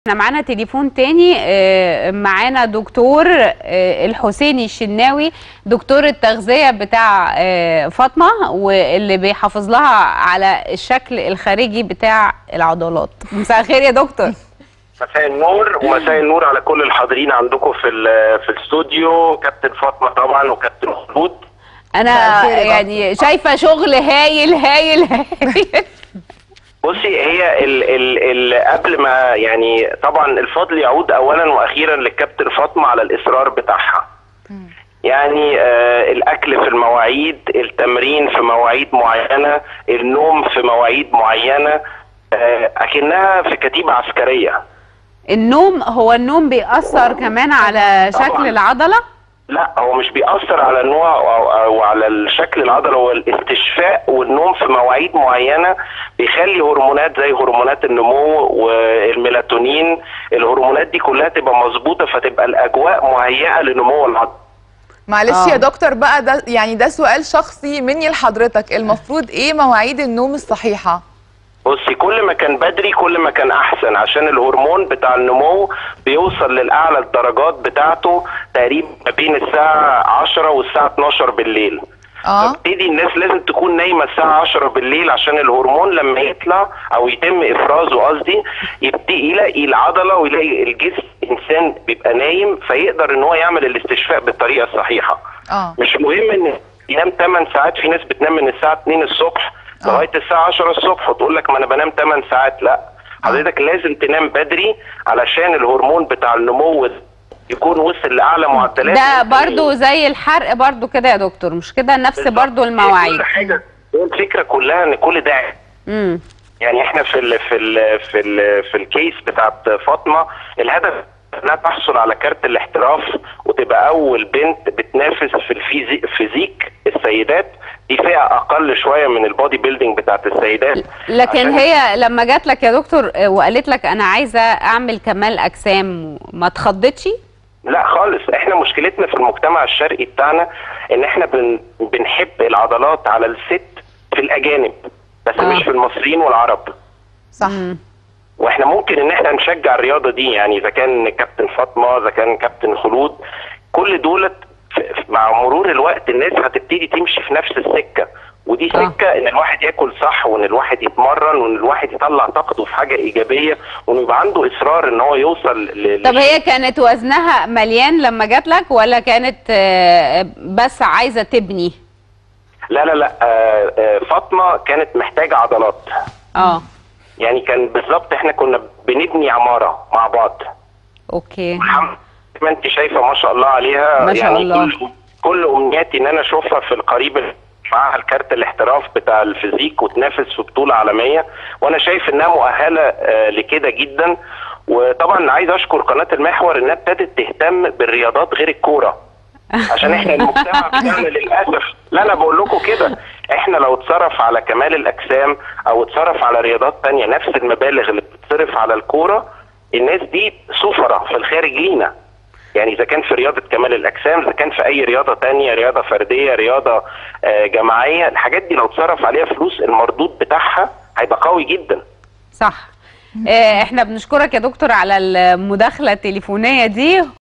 احنا معانا تليفون تاني آه، معانا دكتور آه، الحسيني الشناوي دكتور التغذية بتاع آه، فاطمة واللي بيحافظ لها على الشكل الخارجي بتاع العضلات مساء الخير يا دكتور مساء النور ومساء النور على كل الحاضرين عندكم في ال- في الاستوديو كابتن فاطمه طبعا وكابتن خلود انا مساء الخير يا يعني شايفة شغل هايل هايل هايل بصي هي ال ال ال قبل ما يعني طبعا الفضل يعود اولا واخيرا للكابتن فاطمه على الاصرار بتاعها يعني آه الاكل في المواعيد التمرين في مواعيد معينه النوم في مواعيد معينه آه اكنها في كتيبه عسكريه النوم هو النوم بيأثر كمان على شكل طبعاً. العضلة لا هو مش بيأثر على النوع أو, أو على الشكل العضلي هو الاستشفاء والنوم في مواعيد معينة بيخلي هرمونات زي هرمونات النمو والميلاتونين الهرمونات دي كلها تبقى مظبوطة فتبقى الأجواء مهيئة لنمو العضل معلش آه. يا دكتور بقى ده يعني ده سؤال شخصي مني لحضرتك المفروض ايه مواعيد النوم الصحيحة بصي كل ما كان بدري كل ما كان احسن عشان الهرمون بتاع النمو بيوصل للاعلى الدرجات بتاعته تقريبا ما بين الساعه 10 والساعه 12 بالليل اه فابتدي الناس لازم تكون نايمه الساعه 10 بالليل عشان الهرمون لما يطلع او يتم افرازه قصدي يبتدي يلاقي العضله ويلاقي الجسم انسان بيبقى نايم فيقدر ان هو يعمل الاستشفاء بالطريقه الصحيحه اه مش مهم ان ينام 8 ساعات في ناس بتنام من الساعه 2 الصبح آه. لغايه الساعه 10 الصبح وتقول لك ما انا بنام 8 ساعات لا حضرتك لازم تنام بدري علشان الهرمون بتاع النمو يكون وصل لاعلى معدلات ده برضو زي الحرق برضو كده يا دكتور مش كده نفس برضو المواعيد كل حاجه هي الفكره كلها ان كل ده امم يعني احنا في ال في ال في ال في الكيس بتاعت فاطمه الهدف انها تحصل على كارت الاحتراف وتبقى اول بنت بتنافس في الفيزيك فيزيك السيدات دي فئه اقل شويه من البودي بيلدينج بتاعت السيدات لكن عشان- هي لما جات لك يا دكتور آه، وقالت لك انا عايزه اعمل كمال اجسام ما اتخضتش لا خالص احنا مشكلتنا في المجتمع الشرقي بتاعنا ان احنا بن بنحب العضلات على الست في الاجانب بس آه. مش في المصريين والعرب صح واحنا ممكن ان احنا نشجع الرياضه دي يعني اذا كان كابتن فاطمه اذا كان كابتن خلود كل دولت ف- ف- مع مرور الوقت الناس هتبتدي تمشي في نفس السكه ودي آه. سكه ان الواحد ياكل صح وان الواحد يتمرن وان الواحد يطلع طاقته في حاجه ايجابيه وانه يبقى عنده اصرار ان هو يوصل ل... طب هي كانت وزنها مليان لما جات لك ولا كانت آه، بس عايزه تبني لا لا لا آه آه فاطمه كانت محتاجه عضلات اه يعني كان بالظبط احنا كنا بنبني عماره مع بعض اوكي الحمد ما انت شايفه ما شاء الله عليها ما شاء يعني الله. كل كل امنياتي ان انا اشوفها في القريب ال- معاها الكارت الاحتراف بتاع الفيزيك وتنافس في بطوله عالميه وانا شايف انها مؤهله آه، لكده جدا وطبعا عايز اشكر قناه المحور انها ابتدت تهتم بالرياضات غير الكوره عشان احنا المجتمع بتاعنا للاسف لا انا بقول لكم كده احنا لو اتصرف على كمال الاجسام او اتصرف على رياضات تانية نفس المبالغ اللي بتتصرف على الكوره الناس دي سفرة في الخارج لينا يعني اذا كان في رياضه كمال الاجسام اذا كان في اي رياضه تانية رياضه فرديه رياضه آه، جماعيه الحاجات دي لو اتصرف عليها فلوس المردود بتاعها هيبقى قوي جدا صح آه، احنا بنشكرك يا دكتور على المداخله التليفونيه دي